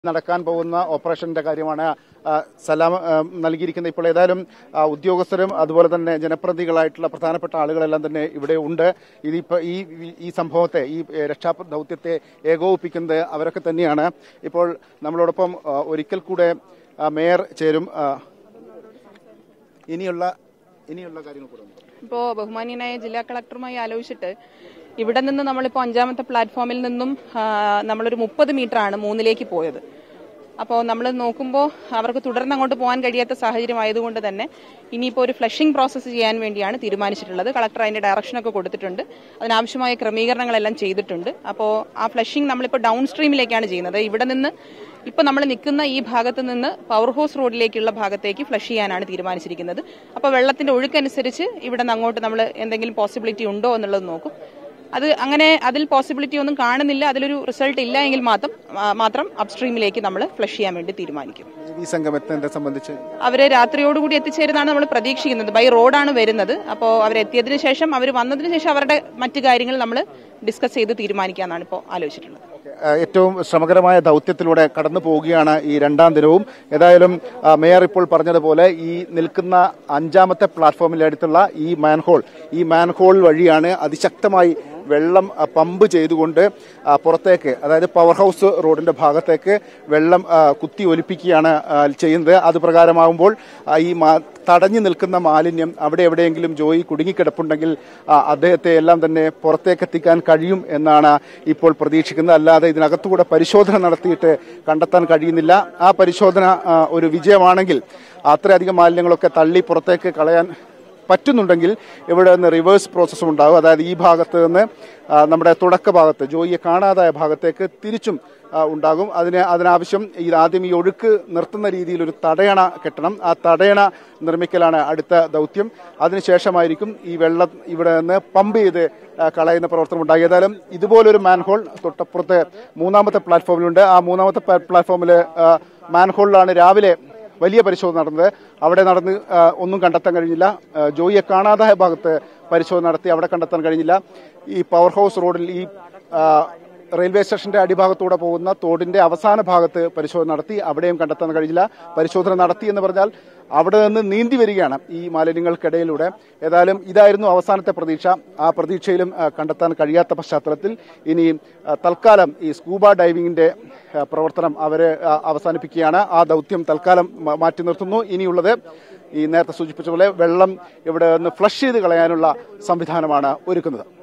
നടക്കാൻ പോകുന്ന ഓപ്പറേഷന്റെ കാര്യമാണ് ആ, സലാം ആ, നൽകിയിരിക്കുന്നത് ഇപ്പോൾ ഏതായാലും ആ, ഉദ്യോഗസ്ഥരും അതുപോലെ തന്നെ ജനപ്രതിനിധികളായിട്ടുള്ള പ്രധാനപ്പെട്ട ആളുകളെല്ലാം തന്നെ ഇവിടെ ഉണ്ട് ഇതിപ്പോ ഈ ഈ സംഭവത്തെ ഈ ഏ, രക്ഷാ ദൗത്യത്തെ ഏകോപിപ്പിക്കുന്നത് അവരൊക്കെ തന്നെയാണ് ഇപ്പോൾ നമ്മളോടൊപ്പം ആ, ഒരിക്കൽ കൂടെ ആ, മേയർ ചേരും ആ, ഇനിയുള്ള ഇനിയുള്ള കാര്യങ്ങൾ കൂടെ ഒന്ന് പറയൂ. ഇപ്പോൾ ബഹുമാനീയനായ ജില്ലാ കളക്ടറുമായി ആലോചിച്ചിട്ട് ഇവിടെ നിന്ന് നമ്മളിപ്പോൾ അഞ്ചാമത്തെ പ്ലാറ്റ്ഫോമിൽ നിന്നും ആ, നമ്മളൊരു മുപ്പത് ആണ് മൂന്നിലേക്ക് പോയത് അപ്പോൾ നമ്മൾ നോക്കുമ്പോൾ അവർക്ക് തുടർന്ന് അങ്ങോട്ട് പോകാൻ കഴിയാത്ത സാഹചര്യം ആയതുകൊണ്ട് തന്നെ ഇനിയിപ്പോൾ ഒരു ഫ്ലഷിംഗ് പ്രോസസ്സ് ചെയ്യാൻ വേണ്ടിയാണ് തീരുമാനിച്ചിട്ടുള്ളത് കളക്ടർ അതിന്റെ ഡയറക്ഷനൊക്കെ കൊടുത്തിട്ടുണ്ട് അതിനാവശ്യമായ ക്രമീകരണങ്ങളെല്ലാം ചെയ്തിട്ടുണ്ട് അപ്പോൾ ആ ഫ്ലഷിംഗ് നമ്മളിപ്പോൾ ഡൗൺ സ്ട്രീമിലേക്കാണ് ചെയ്യുന്നത് ഇവിടെ നിന്ന് ഇപ്പൊ നമ്മൾ നിൽക്കുന്ന ഈ ഭാഗത്ത് നിന്ന് പവർ ഹൗസ് റോഡിലേക്കുള്ള ഭാഗത്തേക്ക് ഫ്ലഷ് ചെയ്യാനാണ് തീരുമാനിച്ചിരിക്കുന്നത് അപ്പോൾ വെള്ളത്തിന്റെ ഒഴുക്കനുസരിച്ച് ഇവിടെ നിന്ന് അങ്ങോട്ട് നമ്മൾ എന്തെങ്കിലും പോസിബിലിറ്റി ഉണ്ടോ എന്നുള്ളത് നോക്കും അത് അങ്ങനെ അതിൽ പോസിബിലിറ്റി ഒന്നും കാണുന്നില്ല അതിലൊരു റിസൾട്ട് ഇല്ല എങ്കിൽ മാത്രം ആ, മാത്രം അപ്സ്ട്രീമിലേക്ക് നമ്മൾ ഫ്ലഷ് ചെയ്യാൻ വേണ്ടി തീരുമാനിക്കും ഈ സംഘം എത്തുന്നതിനെ സംബന്ധിച്ച് അവര് രാത്രിയോടുകൂടി എത്തിച്ചേരുന്നതാണ് നമ്മൾ പ്രതീക്ഷിക്കുന്നത് ബൈ റോഡാണ് വരുന്നത് അപ്പോൾ അവരെത്തിയതിനു ശേഷം അവർ വന്നതിന് ശേഷം അവരുടെ മറ്റു കാര്യങ്ങൾ നമ്മൾ ഡിസ്കസ് ചെയ്ത് തീരുമാനിക്കാന്നാണ് ഇപ്പോൾ ആലോചിച്ചിട്ടുള്ളത് ആ, ഏറ്റവും ശ്രമകരമായ ദൗത്യത്തിലൂടെ കടന്നു പോവുകയാണ് ഈ രണ്ടാം ദിനവും ഏതായാലും ആ, മേയർ ഇപ്പോൾ പറഞ്ഞതുപോലെ ഈ നിൽക്കുന്ന അഞ്ചാമത്തെ പ്ലാറ്റ്ഫോമിന്റെ അടുത്തുള്ള ഈ മാൻഹോൾ ഈ മാൻഹോൾ വഴിയാണ് അതിശക്തമായി വെള്ളം ആ, പമ്പ് ചെയ്തുകൊണ്ട് ആ, പുറത്തേക്ക് അതായത് പവർ ഹൗസ് റോഡിന്റെ ഭാഗത്തേക്ക് വെള്ളം ആ, കുത്തി ഒലിപ്പിക്കുകയാണ് ആ, ചെയ്യുന്നത് അത് പ്രകാരമാകുമ്പോൾ ആ, ഈ മാ- തടഞ്ഞു നിൽക്കുന്ന മാലിന്യം അവിടെ എവിടെയെങ്കിലും ജോയി കുടുങ്ങിക്കിടപ്പുണ്ടെങ്കിൽ ആ, അദ്ദേഹത്തെ എല്ലാം തന്നെ പുറത്തേക്ക് എത്തിക്കാൻ കഴിയും എന്നാണ് ഇപ്പോൾ പ്രതീക്ഷിക്കുന്നത് അല്ലാതെ ഇതിനകത്തുകൂടെ പരിശോധന നടത്തിയിട്ട് കണ്ടെത്താൻ കഴിയുന്നില്ല ആ പരിശോധന ആ, ഒരു വിജയമാണെങ്കിൽ അത്രയധികം മാലിന്യങ്ങളൊക്കെ തള്ളി പുറത്തേക്ക് കളയാൻ പറ്റുന്നുണ്ടെങ്കിൽ ഇവിടെ നിന്ന് റിവേഴ്സ് പ്രോസസ്സും ഉണ്ടാകും അതായത് ഈ ഭാഗത്ത് നിന്ന് ആ, നമ്മുടെ തുടക്ക ഭാഗത്ത് ജോയിയെ കാണാതായ ഭാഗത്തേക്ക് തിരിച്ചും ആ, ഉണ്ടാകും അതിന് അതിനാവശ്യം ഇത് ആദ്യം ഈ ഒഴുക്ക് നിർത്തുന്ന രീതിയിൽ ഒരു തടയണ കെട്ടണം ആ തടയണ നിർമ്മിക്കലാണ് അടുത്ത ദൗത്യം അതിനുശേഷമായിരിക്കും ഈ വെള്ളം ഇവിടെ നിന്ന് പമ്പ് ചെയ്ത് ആ, കളയുന്ന പ്രവർത്തനം ഉണ്ടാകും ഏതായാലും ഇതുപോലൊരു മാൻഹോൾ തൊട്ടപ്പുറത്ത് മൂന്നാമത്തെ പ്ലാറ്റ്ഫോമിലുണ്ട് ആ മൂന്നാമത്തെ പ്ലാറ്റ്ഫോമിൽ മാൻഹോളിലാണ് രാവിലെ വലിയ പരിശോധന നടന്നത് അവിടെ നടന്ന് ആ, ഒന്നും കണ്ടെത്താൻ കഴിഞ്ഞില്ല ആ, ജോയിയെ കാണാതായ ഭാഗത്ത് പരിശോധന നടത്തി അവിടെ കണ്ടെത്താൻ കഴിഞ്ഞില്ല ഈ പവർ ഹൗസ് റോഡിൽ ഈ ആ, റെയിൽവേ സ്റ്റേഷന്റെ അടിഭാഗത്തൂടെ പോകുന്ന തോടിന്റെ അവസാന ഭാഗത്ത് പരിശോധന നടത്തി അവിടെയും കണ്ടെത്താൻ കഴിഞ്ഞില്ല പരിശോധന നടത്തി എന്ന് പറഞ്ഞാൽ അവിടെ നിന്ന് നീന്തി വരികയാണ് ഈ മാലിന്യങ്ങൾക്കിടയിലൂടെ ഏതായാലും ഇതായിരുന്നു അവസാനത്തെ പ്രതീക്ഷ ആ പ്രതീക്ഷയിലും ആ, കണ്ടെത്താൻ കഴിയാത്ത പശ്ചാത്തലത്തിൽ ഇനി ആ, തൽക്കാലം ഈ സ്കൂബ ഡൈവിംഗിന്റെ ആ, പ്രവർത്തനം അവരെ ആ, അവസാനിപ്പിക്കുകയാണ് ആ ദൗത്യം തൽക്കാലം മ- മാറ്റി നിർത്തുന്നു ഇനിയുള്ളത് ഈ നേരത്തെ സൂചിപ്പിച്ച പോലെ വെള്ളം ഇവിടെ നിന്ന് ഫ്ലഷ് ചെയ്ത് കളയാനുള്ള സംവിധാനമാണ് ഒരുക്കുന്നത്